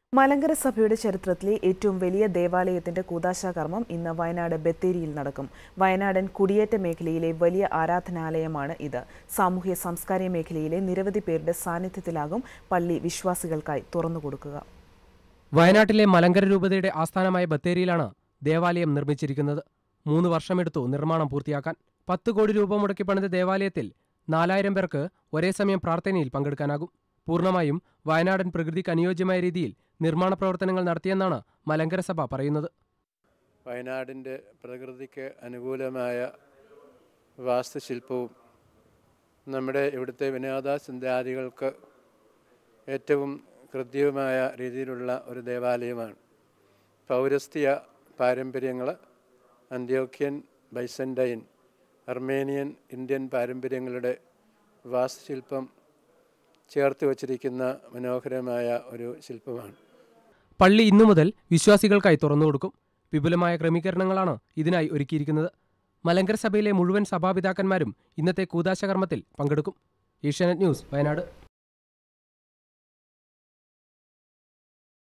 മലങ്കര സഭയുടെ ചരിത്രത്തിലെ ഏറ്റവും വലിയ ദേവാലയത്തിന്റെ കൂതാശാകർമ്മം ഇന്ന് വയനാട് ബത്തേരിയിൽ നടക്കും വയനാടൻ കുടിയേറ്റ മേഖലയിലെ വലിയ ആരാധനാലയമാണ് ഇത് സാമൂഹ്യ സാംസ്കാരിക മേഖലയിലെ നിരവധി പേരുടെ സാന്നിധ്യത്തിലാകും പള്ളി വിശ്വാസികൾക്കായി തുറന്നുകൊടുക്കുക വയനാട്ടിലെ മലങ്കര രൂപതയുടെ ആസ്ഥാനമായ ബത്തേരിയിലാണ് ദേവാലയം നിർമ്മിച്ചിരിക്കുന്നത് മൂന്ന് വർഷമെടുത്തു നിർമ്മാണം പൂർത്തിയാക്കാൻ പത്ത് കോടി രൂപ മുടക്കി പണിത ദേവാലയത്തിൽ നാലായിരം പേർക്ക് ഒരേ സമയം പ്രാർത്ഥനയിൽ പങ്കെടുക്കാനാകും പൂർണ്ണമായും വയനാടൻ പ്രകൃതിക്ക് അനുയോജ്യമായ രീതിയിൽ നിർമ്മാണ പ്രവർത്തനങ്ങൾ നടത്തിയെന്നാണ് മലങ്കര സഭ പറയുന്നത് വയനാടിൻ്റെ പ്രകൃതിക്ക് അനുകൂലമായ വാസ്തുശില്പവും നമ്മുടെ ഇവിടുത്തെ വിനോദസഞ്ചാരികൾക്ക് ഏറ്റവും കൃത്യവുമായ രീതിയിലുള്ള ഒരു ദേവാലയമാണ് പൗരസ്ത്യ പാരമ്പര്യങ്ങൾ അന്ത്യോക്യൻ ബൈസൻഡൈൻ അർമേനിയൻ ഇന്ത്യൻ പാരമ്പര്യങ്ങളുടെ വാസ്തുശില്പം ചേർത്ത് വച്ചിരിക്കുന്ന മനോഹരമായ ഒരു ശില്പമാണ് പള്ളി ഇന്നു മുതൽ വിശ്വാസികൾക്കായി തുറന്നുകൊടുക്കും വിപുലമായ ക്രമീകരണങ്ങളാണ് ഇതിനായി ഒരുക്കിയിരിക്കുന്നത് മലങ്കര സഭയിലെ മുഴുവൻ സഭാപിതാക്കന്മാരും ഇന്നത്തെ കൂതാശകർമ്മത്തിൽ പങ്കെടുക്കും ഏഷ്യാനെറ്റ് ന്യൂസ് വയനാട്